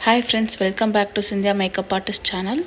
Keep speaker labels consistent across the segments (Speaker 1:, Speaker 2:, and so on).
Speaker 1: hi friends welcome back to Cynthia makeup artist channel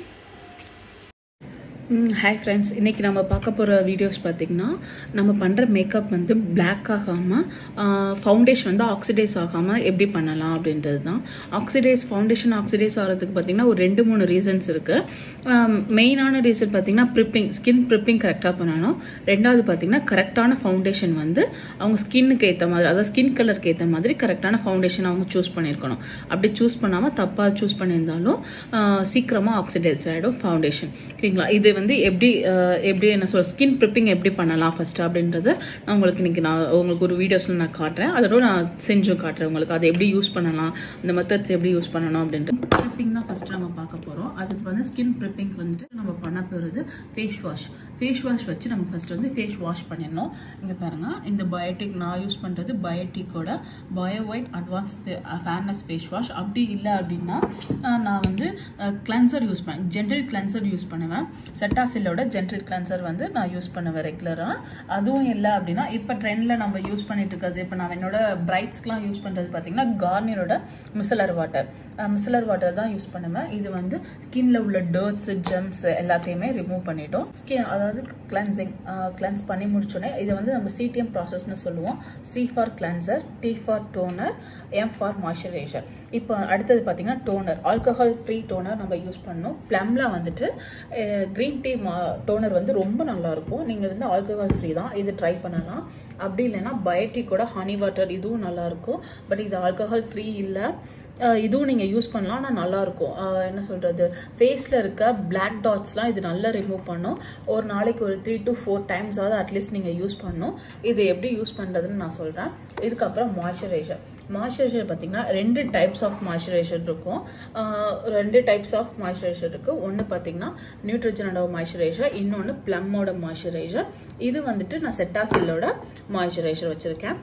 Speaker 1: hi friends இன்றைக்கி நம்ம பார்க்க போகிற வீடியோஸ் பார்த்திங்கன்னா நம்ம பண்ணுற மேக்கப் வந்து பிளாக் ஆகாமல் ஃபவுண்டேஷன் வந்து ஆக்சிடைஸ் ஆகாமல் எப்படி பண்ணலாம் அப்படின்றது தான் ஆக்சிடைஸ் ஃபவுண்டேஷன் ஆக்சிடைஸ் ஆகிறதுக்கு பார்த்திங்கன்னா ஒரு ரெண்டு மூணு ரீசன்ஸ் இருக்குது மெயினான ரீசன் பார்த்திங்கன்னா ப்ரிப்பிங் ஸ்கின் ப்ரிப்பிங் கரெக்டாக பண்ணணும் ரெண்டாவது பார்த்திங்கன்னா கரெக்டான ஃபவுண்டேஷன் வந்து அவங்க ஸ்கின்னுக்கு ஏற்ற மாதிரி அதாவது ஸ்கின் கலருக்கு ஏற்ற மாதிரி கரெக்டான ஃபவுண்டேஷன் அவங்க சூஸ் பண்ணியிருக்கணும் அப்படி சூஸ் பண்ணாமல் தப்பாக சூஸ் பண்ணியிருந்தாலும் சீக்கிரமாக ஆக்சிடைஸ் ஆகிடும் ஃபவுண்டேஷன் ஓகேங்களா இது வந்து எப்படி எப்படி என்ன சொல் ஸ்கின் ப்ரிப்பிங் எப்படி பண்ணலாம் ஃபர்ஸ்ட் அப்படின்றத நான் உங்களுக்கு இன்னைக்கு நான் உங்களுக்கு ஒரு வீடியோஸில் நான் காட்டுறேன் அதோட நான் செஞ்சும் காட்டுறேன் உங்களுக்கு அதை எப்படி யூஸ் பண்ணலாம் இந்த மெத்தட்ஸ் எப்படி யூஸ் பண்ணணும் அப்படின்ட்டு ப்ரிப்பிங் தான் ஃபர்ஸ்ட் நம்ம பார்க்க போகிறோம் அதுக்கு வந்து ஸ்கின் ப்ரிப்பிங் வந்துட்டு நம்ம பண்ண போகிறது ஃபேஸ் வாஷ் ஃபேஸ் வாஷ் வச்சு நம்ம ஃபர்ஸ்ட் வந்து ஃபேஸ் வாஷ் பண்ணிடணும் இங்கே பாருங்கள் இந்த பயோட்டிக் நான் யூஸ் பண்ணுறது பயோட்டிக்கோட bio white advance fairness face wash அப்படி இல்லை அப்படின்னா நான் வந்து கிளென்சர் யூஸ் பண்ணேன் ஜென்ரல் கிளென்சர் யூஸ் பண்ணுவேன் செட்டாஃபில்லோட ஜென்ரல் கிளென்சர் வந்து நான் யூஸ் பண்ணுவேன் ரெகுலராக அதுவும் இல்லை அப்படின்னா இப்போ ட்ரெண்டில் நம்ம யூஸ் பண்ணிட்டு இருக்கிறது இப்போ நான் என்னோட பிரைட்ஸ்க்குலாம் யூஸ் பண்ணுறது பார்த்தீங்கன்னா கார்னியரோட மிசலர் வாட்டர் மிசலர் வாட்டர் தான் யூஸ் பண்ணுவேன் இது வந்து ஸ்கின்ல உள்ள டர்ட்ஸ் ஜெம்ஸ் எல்லாத்தையுமே ரிமூவ் பண்ணிட்டோம் ஸ்கின் அதாவது கிளென்சிங் கிளென்ஸ் பண்ணி முடிச்சோடனே இதை வந்து நம்ம சிடிஎம் ப்ராசஸ்னு சொல்லுவோம் C for cleanser T for toner M for moisturiser இப்போ அடுத்தது பார்த்தீங்கன்னா டோனர் ஆல்கஹால் ஃப்ரீ டோனர் நம்ம யூஸ் பண்ணோம் ப்ளம்ல வந்துட்டு க்ரீன் டீ டோனர் வந்து ரொம்ப நல்லாயிருக்கும் நீங்கள் வந்து ஆல்கஹால் ஃப்ரீ தான் இது ட்ரை பண்ணலாம் அப்படி இல்லைன்னா பயோட்டிக்கோட ஹனி வாட்டர் இதுவும் நல்லாயிருக்கும் பட் இது ஆல்கஹால் ஃப்ரீ இல்லை இதுவும் நீங்கள் யூஸ் பண்ணலாம் ஆனால் நல்லாயிருக்கும் என்ன சொல்கிறது ஃபேஸில் இருக்க பிளாக் டாட்ஸ்லாம் இது நல்லா ரிமூவ் பண்ணும் ஒரு நாளைக்கு ஒரு த்ரீ டு ஃபோர் டைம்ஸாவது அட்லீஸ்ட் நீங்கள் யூஸ் பண்ணணும் இது எப்படி யூஸ் பண்ணுறதுன்னு நான் சொல்கிறேன் இதுக்கப்புறம் மாய்ஸ்சரைசர் மாய்ஸ்சரைசர் பார்த்தீங்கன்னா ரெண்டு டைப்ஸ் ஆஃப் மாய்ஸ்சரைசர் இருக்கும் ரெண்டு டைப்ஸ் ஆஃப் மாய்ஸ்சரைசர் இருக்குது ஒன்று பார்த்தீங்கன்னா நியூட்ரிஜனோட மாய்ஸ்சரைசர் இன்னொன்று ப்ளம்மோட மாய்ஸ்சரைசர் இது வந்துட்டு நான் செட்டாஃபில்லோட மாய்ஸ்சரைசர் வச்சுருக்கேன்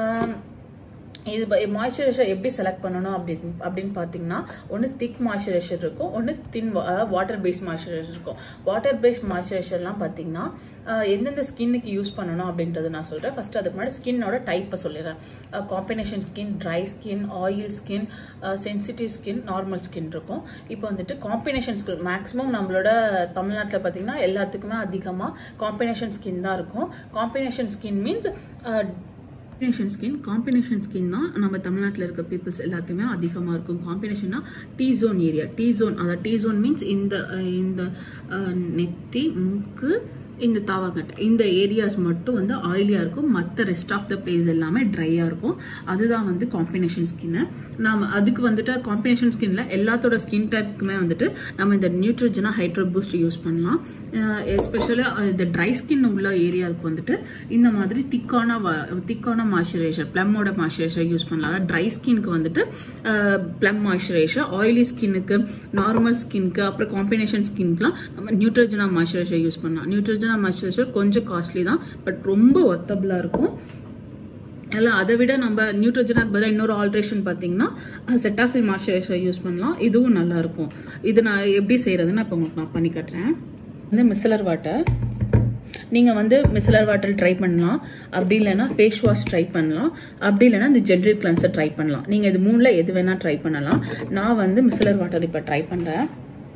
Speaker 1: இது மாய்ஸ்சரைசர் எப்படி செலக்ட் பண்ணணும் அப்படின்னு அப்படின்னு பார்த்தீங்கன்னா ஒன்று திக் மாய்ஸ்சரைசர் இருக்கும் ஒன்று தின் வாட்டர் பேஸ் மாய்ஸ்சரைசர் இருக்கும் வாட்டர் பேஸ் மாய்ஸ்சரைசர்லாம் பார்த்தீங்கன்னா எந்தெந்த ஸ்கின்னுக்கு யூஸ் பண்ணணும் அப்படின்றது நான் சொல்கிறேன் ஃபர்ஸ்ட் அதுக்கு முன்னாடி ஸ்கின்னோட டைப்பை சொல்லிடுறேன் combination skin dry skin oil skin sensitive skin normal skin இருக்கும் இப்போ வந்துட்டு காம்பினேஷன் ஸ்கின் மேக்ஸிமம் நம்மளோட தமிழ்நாட்டில் பார்த்தீங்கன்னா எல்லாத்துக்குமே அதிகமாக காம்பினேஷன் ஸ்கின் தான் இருக்கும் combination skin means combination skin combination skin தான் நம்ம தமிழ்நாட்டில் இருக்க பீப்புள்ஸ் எல்லாத்தையுமே அதிகமாக இருக்கும் காம்பினேஷன்னா T zone area T zone அதாவது டீ ஜோன் மீன்ஸ் இந்த இந்த நெத்தி மூக்கு இந்த தாவாக்கட் இந்த ஏரியாஸ் மட்டும் வந்து ஆயிலியாக இருக்கும் மற்ற ரெஸ்ட் ஆஃப் த பிளேஸ் எல்லாமே ட்ரையாக இருக்கும் அதுதான் வந்து காம்பினேஷன் ஸ்கின்னு நாம் அதுக்கு வந்துட்டு காம்பினேஷன் ஸ்கின்ல எல்லாத்தோட ஸ்கின் டைப்புக்குமே வந்துட்டு நம்ம இந்த நியூட்ரஜனா ஹைட்ரோ பூஸ்ட் யூஸ் பண்ணலாம் எஸ்பெஷலாக இந்த ட்ரை ஸ்கின் உள்ள ஏரியாவுக்கு வந்துட்டு இந்த மாதிரி திக்கான திக்கான மாய்ஸ்சரைசர் ப்ளம்மோட மாய்ஸ்சரைசர் யூஸ் பண்ணலாம் அதாவது ட்ரை ஸ்கின்க்கு வந்துட்டு ப்ளம் மாய்ஸ்சரைசர் ஆயிலி ஸ்கின்னுக்கு நார்மல் ஸ்கின்க்கு அப்புறம் காம்பினேஷன் ஸ்கின்க்குலாம் நம்ம நியூட்ரஜனா மாய்ஸ்சரைசர் யூஸ் பண்ணலாம் நியூட்ரஜனா மாய்ஸ்சரைசர் கொஞ்சம் காஸ்ட்லி தான் பட் ரொம்ப ஒத்தபிளாக இருக்கும் எல்லாம் அதை விட நம்ம நியூட்ரஜனாக்கு பதிலாக இன்னொரு ஆல்ட்ரேஷன் பார்த்தீங்கன்னா செட்டாஃபில் மாய்ஸ்சரைசர் யூஸ் பண்ணலாம் இதுவும் நல்லா இருக்கும் இது நான் எப்படி செய்யறதுன்னு இப்போ உங்களுக்கு நான் பண்ணி காட்டுறேன் வந்து மிசலர் வாட்டர் நீங்கள் வந்து மிசலர் வாட்டர் ட்ரை பண்ணலாம் அப்படி இல்லைன்னா ஃபேஸ் வாஷ் ட்ரை பண்ணலாம் அப்படி இல்லைன்னா இந்த ஜென்ரல் கிளன்சர் ட்ரை பண்ணலாம் நீங்கள் இது மூணில் எது வேணால் ட்ரை பண்ணலாம் நான் வந்து மிசலர் வாட்டர் இப்போ ட்ரை பண்ணுறேன்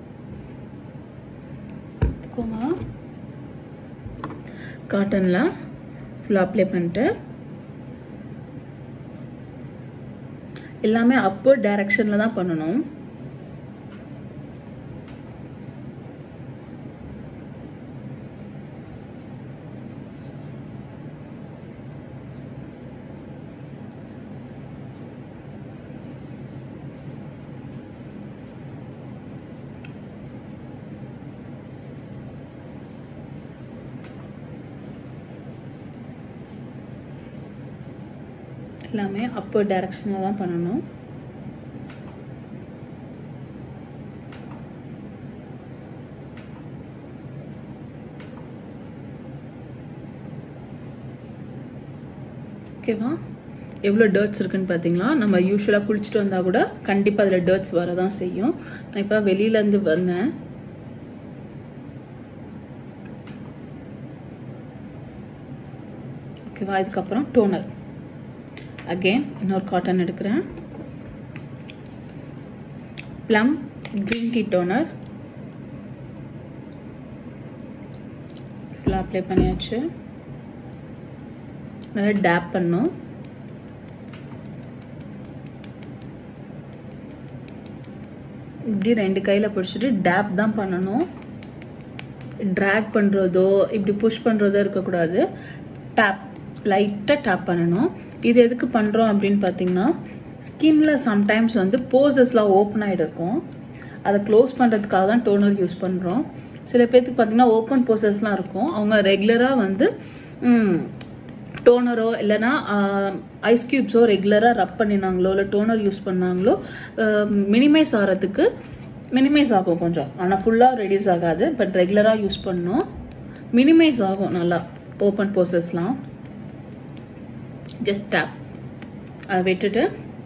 Speaker 1: காட்டனில் ஃபுல்லாக அப்ளை பண்ணிட்டு எல்லாமே அப்பர் டைரக்ஷனில் தான் பண்ணணும் எல்லாமே அப்பர் டைரக்ஷனில் தான் பண்ணணும் ஓகேவா எவ்வளோ டர்ட்ஸ் இருக்குன்னு பார்த்தீங்களா நம்ம யூஸ்வலாக குளிச்சுட்டு வந்தால் கூட கண்டிப்பாக அதில் டர்ட்ஸ் வர தான் செய்யும் நான் இப்போ வெளியிலேருந்து வந்தேன் ஓகேவா இதுக்கப்புறம் டோனர் அகெயின் இன்னொரு காட்டன் எடுக்கிறேன் ப்ளம் க்ரீன் டீ டோனர் ஃபுல்லாக அப்ளை பண்ணியாச்சு நல்லா டேப் பண்ணும் இப்படி ரெண்டு கையில் பிடிச்சிட்டு டேப் தான் பண்ணணும் ட்ராக் பண்ணுறதோ இப்படி புஷ் பண்ணுறதோ இருக்கக்கூடாது டேப் லைட்டாக டேப் பண்ணணும் இது எதுக்கு பண்ணுறோம் அப்படின்னு பார்த்தீங்கன்னா ஸ்கின்ல சம்டைம்ஸ் வந்து போசஸ்லாம் ஓப்பன் ஆகிட்டு இருக்கும் அதை க்ளோஸ் பண்ணுறதுக்காக தான் டோனர் யூஸ் பண்ணுறோம் சில பேர்த்துக்கு பார்த்தீங்கன்னா ஓப்பன் போசஸ்லாம் இருக்கும் அவங்க ரெகுலராக வந்து டோனரோ இல்லைனா ஐஸ் க்யூப்ஸோ ரெகுலராக ரப் பண்ணினாங்களோ இல்லை டோனர் யூஸ் பண்ணாங்களோ மினிமைஸ் ஆகிறதுக்கு மினிமைஸ் ஆகும் கொஞ்சம் ஆனால் ஃபுல்லாக ரெடியூஸ் ஆகாது பட் ரெகுலராக யூஸ் பண்ணோம் மினிமைஸ் ஆகும் நல்லா ஓப்பன் போர்சஸ்லாம் ஜஸ்ட் டேப் அதை விட்டுட்டு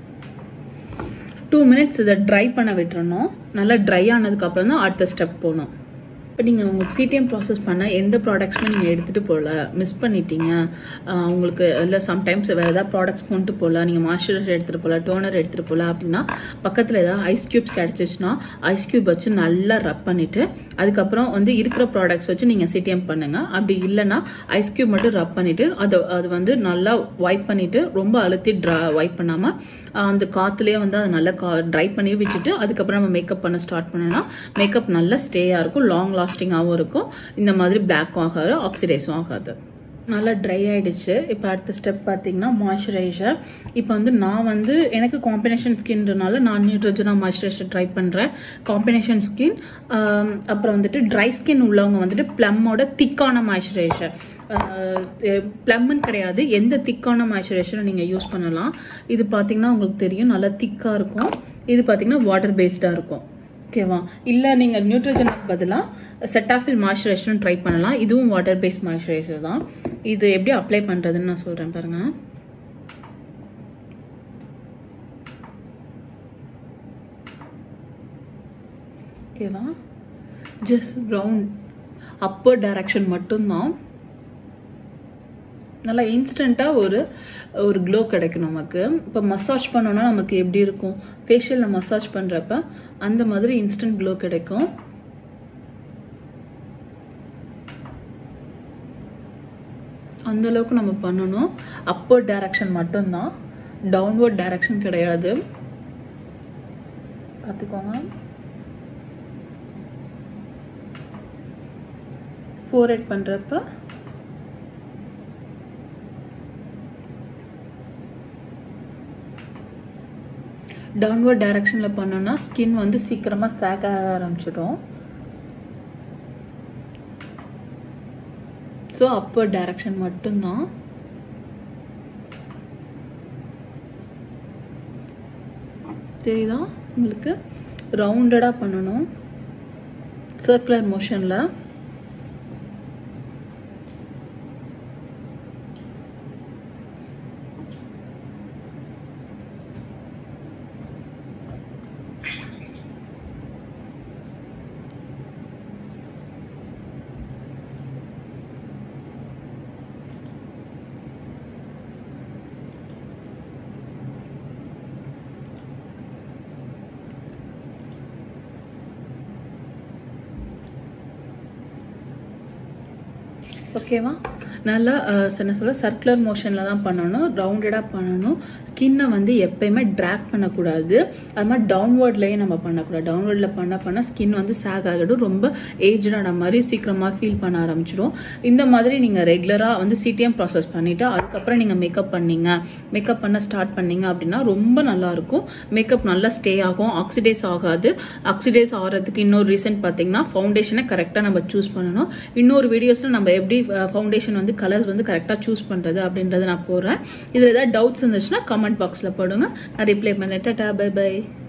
Speaker 1: டூ மினிட்ஸ் இதை ட்ரை பண்ண விட்டுறணும் நல்லா ட்ரை ஆனதுக்கப்புறம் தான் அடுத்த ஸ்டெப் போகணும் இப்போ நீங்கள் உங்களுக்கு சிடிஎம் ப்ராசஸ் பண்ண எந்த ப்ராடக்ட்ஸுமே நீங்கள் எடுத்துகிட்டு போகல மிஸ் பண்ணிட்டீங்க உங்களுக்கு இல்லை சம்டைம்ஸ் வேறு ஏதாவது ப்ராடக்ட்ஸ் கொண்டு போகல நீங்கள் மாய்ஸ்சரைசர் எடுத்துகிட்டு போகல டோனர் எடுத்துகிட்டு போகல அப்படின்னா பக்கத்தில் ஏதாவது ஐஸ் க்யூப்ஸ் கிடச்சிச்சின்னா ஐஸ் க்யூப் வச்சு நல்லா ரப் பண்ணிவிட்டு அதுக்கப்புறம் வந்து இருக்கிற ப்ராடக்ட்ஸ் வச்சு நீங்கள் சிடிஎம் பண்ணுங்கள் அப்படி இல்லைன்னா ஐஸ் க்யூப் மட்டும் ரப் பண்ணிவிட்டு அதை அது வந்து நல்லா வைப் பண்ணிவிட்டு ரொம்ப அழுத்தி ட்ரா வைப் பண்ணாமல் அந்த காற்றுலேயே வந்து அதை நல்லா கா ட்ரை பண்ணி விட்டுட்டு அதுக்கப்புறம் நம்ம மேக்கப் பண்ண ஸ்டார்ட் பண்ணோன்னா மேக்கப் நல்லா ஸ்டேயாக இருக்கும் லாங் லாஸ்டிங்காகவும் இருக்கும் இந்த மாதிரி பிளாக்கும் ஆகாது ஆக்சிடைஸும் ஆகாது நல்லா ட்ரை ஆகிடுச்சு இப்போ அடுத்த ஸ்டெப் பார்த்தீங்கன்னா மாய்ஸ்சரைசர் இப்போ வந்து நான் வந்து எனக்கு காம்பினேஷன் ஸ்கின்றனால நான் நியூட்ரஜனாக மாய்ஸ்சரைசர் ட்ரை பண்ணுறேன் காம்பினேஷன் ஸ்கின் அப்புறம் வந்துட்டு ட்ரை ஸ்கின் உள்ளவங்க வந்துட்டு ப்ளம்மோட திக்கான மாய்ஸ்சரைசர் ப்ளம்முன்னு கிடையாது எந்த திக்கான மாய்ஸ்சரைசரும் நீங்கள் யூஸ் பண்ணலாம் இது பார்த்தீங்கன்னா உங்களுக்கு தெரியும் நல்லா திக்காக இருக்கும் இது பார்த்தீங்கன்னா வாட்டர் பேஸ்டாக இருக்கும் ஓகேவா இல்லை நீங்கள் நியூட்ரஜனுக்கு பதிலாக செட்டாஃபில் மாய்ஸ்சரைசரும் ட்ரை பண்ணலாம் இதுவும் வாட்டர் பேஸ்ட் மாய்ஸ்சரைசர் தான் இது எப்படி அப்ளை பண்ணுறதுன்னு நான் சொல்கிறேன் பாருங்கள் ஓகேவா ஜஸ்ட் ரவுண்ட் அப்பர் டைரக்ஷன் மட்டும்தான் நல்லா இன்ஸ்டண்ட்டாக ஒரு ஒரு க்ளோ கிடைக்கும் நமக்கு இப்போ மசாஜ் பண்ணோன்னா நமக்கு எப்படி இருக்கும் ஃபேஷியலில் மசாஜ் பண்ணுறப்ப அந்த மாதிரி இன்ஸ்டன்ட் க்ளோ கிடைக்கும் அந்த அளவுக்கு நம்ம பண்ணணும் அப்பர் டைரக்ஷன் மட்டும்தான் டவுன்வர்ட் டைரக்ஷன் கிடையாது பார்த்துக்கோங்க ஃபோர் எட் பண்ணுறப்ப டவுன்வர்ட் டைரக்ஷனில் பண்ணோன்னா ஸ்கின் வந்து சீக்கிரமாக சேக் ஆக ஆரம்பிச்சிடும் ஸோ அப்பர் டைரக்ஷன் மட்டும்தான் தெரியுதா உங்களுக்கு ரவுண்டடாக பண்ணணும் சர்க்குலர் மோஷனில் ஓகேவா நல்லா என்ன சொல்ல சர்க்குலர் மோஷனில் தான் பண்ணணும் ரவுண்டடாக பண்ணணும் ஸ்கின்னை வந்து எப்பயுமே ட்ராக் பண்ணக்கூடாது அது மாதிரி டவுன்வர்ட்லேயே நம்ம பண்ணக்கூடாது டவுன்வர்டில் பண்ண பண்ண ஸ்கின் வந்து சேக் ஆகிடும் ரொம்ப ஏஜ்டான மாதிரி சீக்கிரமாக ஃபீல் பண்ண ஆரம்பிச்சிடும் இந்த மாதிரி நீங்கள் ரெகுலராக வந்து சிடிஎம் ப்ராசஸ் பண்ணிவிட்டு அதுக்கப்புறம் நீங்கள் மேக்கப் பண்ணீங்க மேக்கப் பண்ண ஸ்டார்ட் பண்ணீங்க அப்படின்னா ரொம்ப நல்லாயிருக்கும் மேக்கப் நல்லா ஸ்டே ஆகும் ஆக்சிடைஸ் ஆகாது ஆக்சிடைஸ் ஆகிறதுக்கு இன்னொரு ரீசன் பார்த்தீங்கன்னா ஃபவுண்டேஷனை கரெக்டாக நம்ம சூஸ் பண்ணணும் இன்னொரு வீடியோஸில் நம்ம எப்படி ஃபவுண்டேஷன் வந்து கலர்ஸ் வந்து கரெக்டாக சூஸ் பண்ணுறது அப்படின்றத நான் போடுறேன் இதில் ஏதாவது டவுட்ஸ் இருந்துச்சுன்னா கமெண்ட் பாக்ஸில் போடுங்க நான் ரிப்ளை பண்ணிட்டேன் டா பை பை